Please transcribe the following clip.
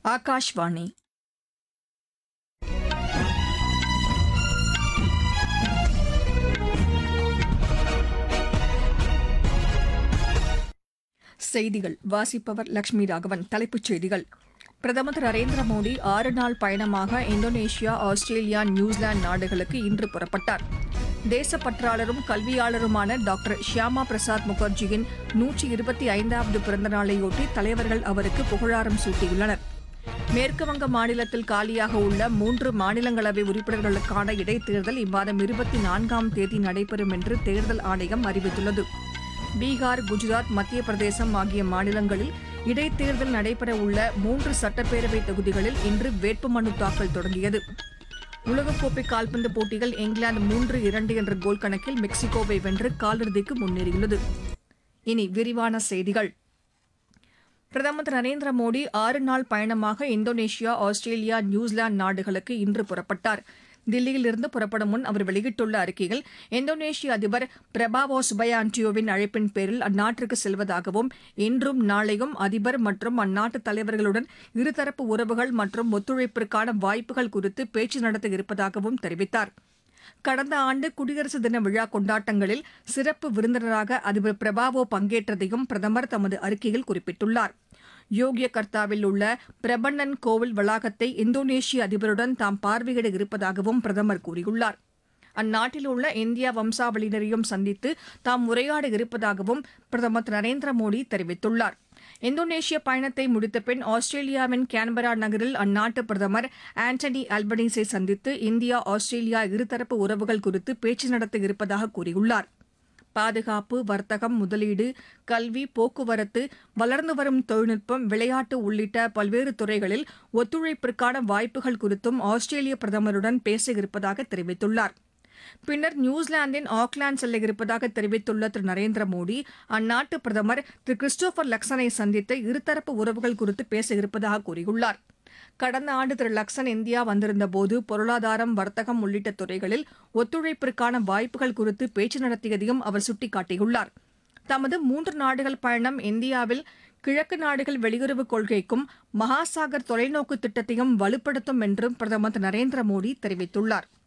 ஆகாஷ்வாணி செய்திகள் வாசிப்பவர் லட்சுமி ராகவன் தலைப்புச் செய்திகள் பிரதமர் திரு நரேந்திர மோடி ஆறு நாள் பயணமாக இந்தோனேஷியா ஆஸ்திரேலியா நியூசிலாந்து நாடுகளுக்கு இன்று புறப்பட்டார் தேசப்பற்றாளரும் கல்வியாளருமான டாக்டர் ஷியாமா பிரசாத் முகர்ஜியின் நூற்றி இருபத்தி ஐந்தாவது பிறந்த நாளையொட்டி தலைவர்கள் அவருக்கு புகழாரம் சூட்டியுள்ளனர் மேற்குவங்க மாநிலத்தில் காலியாக உள்ள மூன்று மாநிலங்களவை உறுப்பினர்களுக்கான இடைத்தேர்தல் இம்மாதம் இருபத்தி நான்காம் தேதி நடைபெறும் என்று தேர்தல் ஆணையம் அறிவித்துள்ளது பீகார் குஜராத் மத்திய பிரதேசம் ஆகிய மாநிலங்களில் இடைத்தேர்தல் நடைபெற உள்ள மூன்று சட்டப்பேரவை தொகுதிகளில் இன்று வேட்புமனு தாக்கல் தொடங்கியது உலகக்கோப்பை கால்பந்து போட்டியில் இங்கிலாந்து மூன்று இரண்டு என்ற கோல் கணக்கில் மெக்சிகோவை வென்று காலிறுதிக்கு முன்னேறியுள்ளது இனி விரிவான செய்திகள் பிரதமர் திரு நரேந்திர மோடி ஆறு நாள் பயணமாக இந்தோனேஷியா ஆஸ்திரேலியா நியூசிலாந்து நாடுகளுக்கு இன்று புறப்பட்டார் தில்லியிலிருந்து புறப்படும் முன் அவர் வெளியிட்டுள்ள அறிக்கையில் இந்தோனேஷிய அதிபர் பிரபாவோ சுபயாண்டியோவின் அழைப்பின் பேரில் அந்நாட்டிற்கு செல்வதாகவும் இன்றும் நாளையும் அதிபர் மற்றும் அந்நாட்டு தலைவர்களுடன் இருதரப்பு உறவுகள் மற்றும் ஒத்துழைப்பிற்கான வாய்ப்புகள் குறித்து பேச்சு நடத்த இருப்பதாகவும் தெரிவித்தார் கடந்த ஆண்டு குடியரசு தின விழா கொண்டாட்டங்களில் சிறப்பு விருந்தினராக அதிபர் பிரபாவோ பங்கேற்றதையும் பிரதமர் தமது அறிக்கையில் குறிப்பிட்டுள்ளார் யோகியகர்த்தாவில் உள்ள பிரபண்ணன் கோவில் வளாகத்தை இந்தோனேஷிய அதிபருடன் தாம் பார்வையிட இருப்பதாகவும் பிரதமர் கூறியுள்ளார் அந்நாட்டில் உள்ள இந்தியா வம்சாவளியினரையும் சந்தித்து தாம் உரையாட இருப்பதாகவும் பிரதமர் திரு நரேந்திர மோடி தெரிவித்துள்ளார் இந்தோனேஷிய பயணத்தை முடித்த பின் ஆஸ்திரேலியாவின் கேன்பரா நகரில் அந்நாட்டு பிரதமர் ஆண்டனி அல்பனீஸை சந்தித்து இந்தியா ஆஸ்திரேலியா இருதரப்பு உறவுகள் குறித்து பேச்சு நடத்த இருப்பதாக கூறியுள்ளார் பாதுகாப்பு வர்த்தகம் முதலீடு கல்வி போக்குவரத்து வளர்ந்து வரும் தொழில்நுட்பம் விளையாட்டு உள்ளிட்ட பல்வேறு துறைகளில் ஒத்துழைப்பிற்கான வாய்ப்புகள் குறித்தும் ஆஸ்திரேலிய பிரதமருடன் பேச இருப்பதாக தெரிவித்துள்ளார் பின்னர் நியூசிலாந்தின் ஆக்லாந்து செல்ல இருப்பதாக தெரிவித்துள்ள திரு நரேந்திர மோடி அந்நாட்டு பிரதமர் திரு கிறிஸ்டோபர் லக்சனை சந்தித்து இருதரப்பு உறவுகள் குறித்து பேச இருப்பதாக கூறியுள்ளார் கடந்த ஆண்டு திரு லக்சன் இந்தியா வந்திருந்தபோது பொருளாதாரம் வர்த்தகம் உள்ளிட்ட துறைகளில் ஒத்துழைப்பிற்கான வாய்ப்புகள் குறித்து பேச்சு நடத்தியதையும் அவர் சுட்டிக்காட்டியுள்ளார் தமது மூன்று நாடுகள் பயணம் இந்தியாவில் கிழக்கு நாடுகள் வெளியுறவுக் கொள்கைக்கும் மகாசாகர் தொலைநோக்கு திட்டத்தையும் வலுப்படுத்தும் என்றும் பிரதமர் திரு நரேந்திர மோடி தெரிவித்துள்ளார்